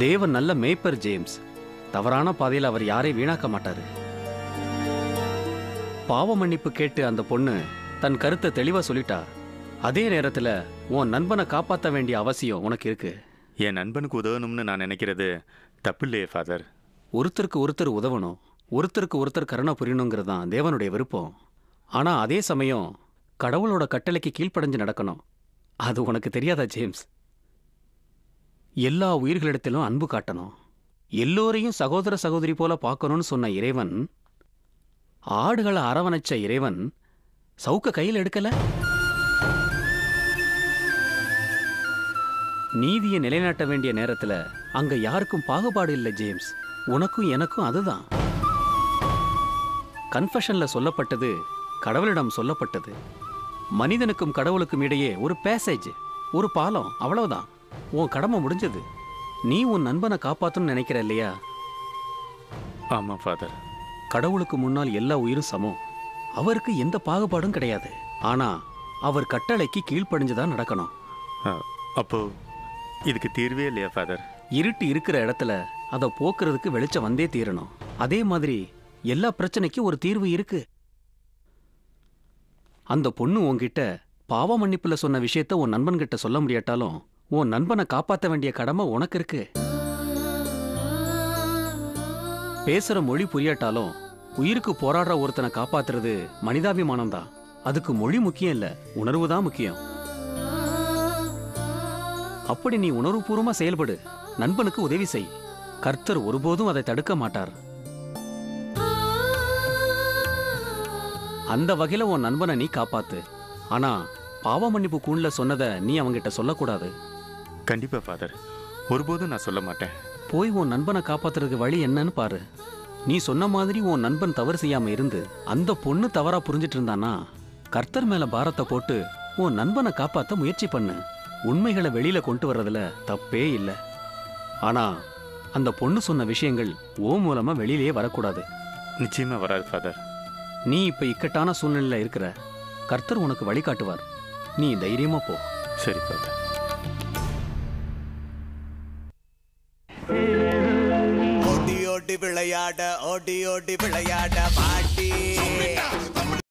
தேவன் நல்ல மேய்ப்பர் ஜேம்ஸ் தவறான பாதையில் அவர் யாரையும் வீணாக்க மாட்டாரு பாவ மன்னிப்பு கேட்டு அந்த பொண்ணு தன் கருத்தை தெளிவா சொல்லிட்டா அதே நேரத்துல உன் நண்பனை காப்பாற்ற வேண்டிய அவசியம் உனக்கு இருக்கு என் நண்பனுக்கு உதவணும்னு நான் நினைக்கிறது தப்பு இல்லையே ஃபாதர் ஒருத்தருக்கு ஒருத்தர் உதவணும் ஒருத்தருக்கு ஒருத்தர் கருணை புரியணுங்கிறது தான் தேவனுடைய விருப்பம் ஆனா அதே சமயம் கடவுளோட கட்டளைக்கு கீழ்ப்படைஞ்சு நடக்கணும் அது உனக்கு தெரியாதா ஜேம்ஸ் எல்லா உயிர்களிடத்திலும் அன்பு காட்டணும் எல்லோரையும் சகோதர சகோதரி போல பார்க்கணும்னு சொன்ன இறைவன் ஆடுகளை அரவணைச்ச இறைவன் சவுக்க கையில் எடுக்கல நீதியை நிலைநாட்ட வேண்டிய நேரத்துல அங்க யாருக்கும் பாகுபாடு இல்லை ஜேம்ஸ் உனக்கும் எனக்கும் அதுதான் கன்ஃபஷன்ல சொல்லப்பட்டது கடவுளிடம் சொல்லப்பட்டது மனிதனுக்கும் கடவுளுக்கும் இடையே ஒரு பேசேஜ் ஒரு பாலம் அவ்வளவுதான் உன் கடமை முடிஞ்சது நீ உன் நண்பனை காப்பாத்தணும்னு நினைக்கிற இல்லையா ஆமாம் ஃபாதர் கடவுளுக்கு முன்னால் எல்லா உயிரும் சமம் அவருக்கு எந்த பாகுபாடும் கிடையாது ஆனா அவர் கட்டளைக்கு கீழ்ப்படிஞ்சுதான் நடக்கணும் அப்போ இதுக்கு தீர்வே இல்லையா ஃபாதர் இருட்டு இருக்கிற இடத்துல அதை போக்குறதுக்கு வெளிச்சம் வந்தே தீரணும் அதே மாதிரி எல்லா பிரச்சனைக்கும் ஒரு தீர்வு இருக்கு அந்த பொண்ணு உன்கிட்ட பாவ மன்னிப்புல சொன்ன விஷயத்த உன் நண்பன்கிட்ட சொல்ல முடியாட்டாலும் உன் நண்பனை காப்பாத்த வேண்டிய கடமை உனக்கு இருக்கு பேசுற மொழி புரியாட்டாலும் உயிருக்கு போராடுற ஒருத்தனை காப்பாத்துறது மனிதாபிமானம் தான் அதுக்கு மொழி முக்கியம் இல்ல உணர்வு தான் முக்கியம் அப்படி நீ உணர்வுபூர்வமா செயல்படு நண்பனுக்கு உதவி செய் கர்த்தர் ஒருபோதும் அதை தடுக்க மாட்டார் அந்த வகையில உன் நண்பனை நீ காப்பாத்து ஆனா பாவ மன்னிப்பு கூண்ல சொன்னதை நீ அவங்கிட்ட சொல்லக்கூடாது கண்டிப்பாக ஃபாதர் ஒருபோதும் நான் சொல்ல மாட்டேன் போய் உன் நண்பனை காப்பாத்துறதுக்கு வழி என்னன்னு பாரு நீ சொன்ன மாதிரி உன் நண்பன் தவறு செய்யாம இருந்து அந்த பொண்ணு தவறா புரிஞ்சிட்டு இருந்தானா கர்த்தர் மேல பாரத்தை போட்டு உன் நண்பனை காப்பாத்த முயற்சி பண்ணு உண்மைகளை வெளியில கொண்டு வர்றதுல தப்பே இல்லை ஆனா அந்த பொண்ணு சொன்ன விஷயங்கள் ஓ மூலமா வெளியிலேயே வரக்கூடாது நிச்சயமாக வராது ஃபாதர் நீ இப்ப இக்கட்டான சூழ்நிலையில இருக்கிற கர்த்தர் உனக்கு வழிகாட்டுவார் நீ தைரியமா போ சரி ஃபாதர் ஓடி ஓடி விளையாட ஓடி ஓடி விளையாட பாட்டி